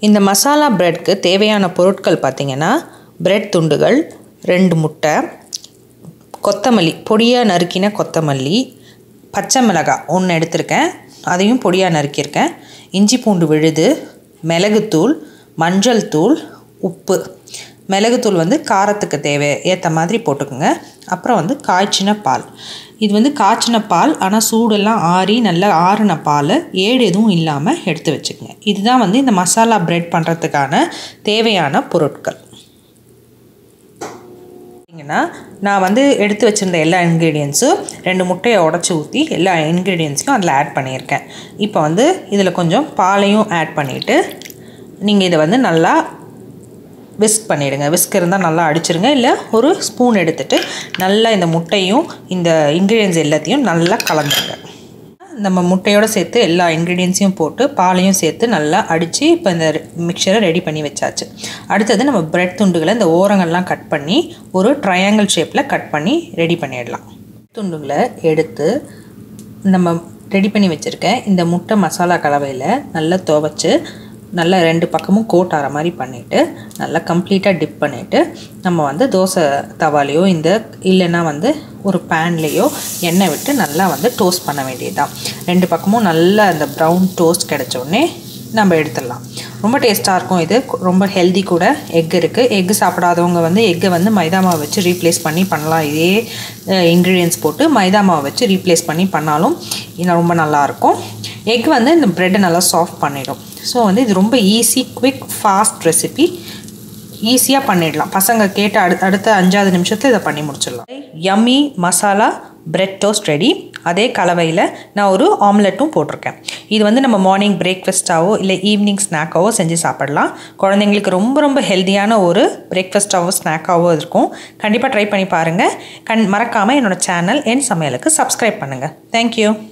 இந்த மசாலா ப்ரெட்க்கு தேவையான பொருட்கள் பார்த்திங்கன்னா ப்ரெட் துண்டுகள் ரெண்டு முட்டை கொத்தமல்லி பொடியாக நறுக்கின கொத்தமல்லி பச்சை மிளகாய் ஒன்று எடுத்திருக்கேன் அதையும் பொடியாக நறுக்கியிருக்கேன் இஞ்சி பூண்டு விழுது மிளகுத்தூள் மஞ்சள் தூள் உப்பு மிளகுத்தூள் வந்து காரத்துக்கு தேவை ஏற்ற மாதிரி போட்டுக்கோங்க அப்புறம் வந்து காய்ச்சின பால் இது வந்து காய்ச்சின பால் ஆனால் சூடெல்லாம் ஆறி நல்லா ஆறின பால் ஏடு எதுவும் இல்லாமல் எடுத்து வச்சுக்கோங்க இதுதான் வந்து இந்த மசாலா ப்ரெட் பண்ணுறதுக்கான தேவையான பொருட்கள் பார்த்தீங்கன்னா நான் வந்து எடுத்து வச்சுருந்த எல்லா இன்க்ரீடியன்ஸும் ரெண்டு முட்டையை உடச்சி ஊற்றி எல்லா இன்க்ரீடியன்ஸையும் அதில் ஆட் பண்ணியிருக்கேன் இப்போ வந்து இதில் கொஞ்சம் பாலையும் ஆட் பண்ணிவிட்டு நீங்கள் இதை வந்து நல்லா விஸ்க் பண்ணிவிடுங்க விஸ்க் இருந்தால் நல்லா அடிச்சிருங்க இல்லை ஒரு ஸ்பூன் எடுத்துகிட்டு நல்லா இந்த முட்டையும் இந்த இன்க்ரீடியன்ஸ் எல்லாத்தையும் நல்லா கலந்துருங்க நம்ம முட்டையோடு சேர்த்து எல்லா இன்க்ரீடியன்ஸையும் போட்டு பாலையும் சேர்த்து நல்லா அடித்து இப்போ இந்த மிக்சரை ரெடி பண்ணி வச்சாச்சு அடுத்தது நம்ம ப்ரெட் துண்டுகளை இந்த ஓரங்கள்லாம் கட் பண்ணி ஒரு ட்ரையாங்கிள் ஷேப்பில் கட் பண்ணி ரெடி பண்ணிடலாம் துண்டுகளை எடுத்து நம்ம ரெடி பண்ணி வச்சுருக்க இந்த முட்டை மசாலா கலவையில் நல்லா துவைச்சி நல்லா ரெண்டு பக்கமும் கோட் ஆகிற மாதிரி பண்ணிவிட்டு நல்லா கம்ப்ளீட்டாக டிப் பண்ணிவிட்டு நம்ம வந்து தோசை தவாலையோ இந்த இல்லைன்னா வந்து ஒரு பேன்லேயோ எண்ணெய் விட்டு நல்லா வந்து டோஸ்ட் பண்ண வேண்டியதுதான் ரெண்டு பக்கமும் நல்லா அந்த ப்ரௌன் டோஸ்ட் கிடச்சோடனே நம்ம எடுத்துடலாம் ரொம்ப டேஸ்ட்டாக இருக்கும் இது ரொம்ப ஹெல்தி கூட எக் இருக்குது எக்கு சாப்பிடாதவங்க வந்து எக்கை வந்து மைதா மாவு வச்சு ரீப்ளேஸ் பண்ணி பண்ணலாம் இதே இன்க்ரீடியன்ஸ் போட்டு மைதா மாவு வச்சு ரீப்ளேஸ் பண்ணி பண்ணாலும் இன்னும் ரொம்ப நல்லாயிருக்கும் எக் வந்து இந்த ப்ரெட்டை நல்லா சாஃப்ட் பண்ணிடும் ஸோ வந்து இது ரொம்ப ஈஸி குவிக் ஃபாஸ்ட் ரெசிபி ஈஸியாக பண்ணிடலாம் பசங்க கேட்ட அடு அடுத்த அஞ்சாவது நிமிஷத்தில் இதை பண்ணி முடிச்சிடலாம் yummy masala bread toast ready அதே கலவையில் நான் ஒரு ஆம்லெட்டும் போட்டிருக்கேன் இது வந்து நம்ம மார்னிங் பிரேக்ஃபாஸ்ட்டாவோ இல்லை ஈவினிங் ஸ்நாக்காவோ செஞ்சு சாப்பிடலாம் குழந்தைங்களுக்கு ரொம்ப ரொம்ப ஹெல்த்தியான ஒரு பிரேக்ஃபாஸ்ட்டாவோ ஸ்நாக்காவோ இருக்கும் கண்டிப்பாக ட்ரை பண்ணி பாருங்கள் கண் மறக்காமல் என்னோடய சேனல் என் சமையலுக்கு சப்ஸ்கிரைப் பண்ணுங்கள் தேங்க்யூ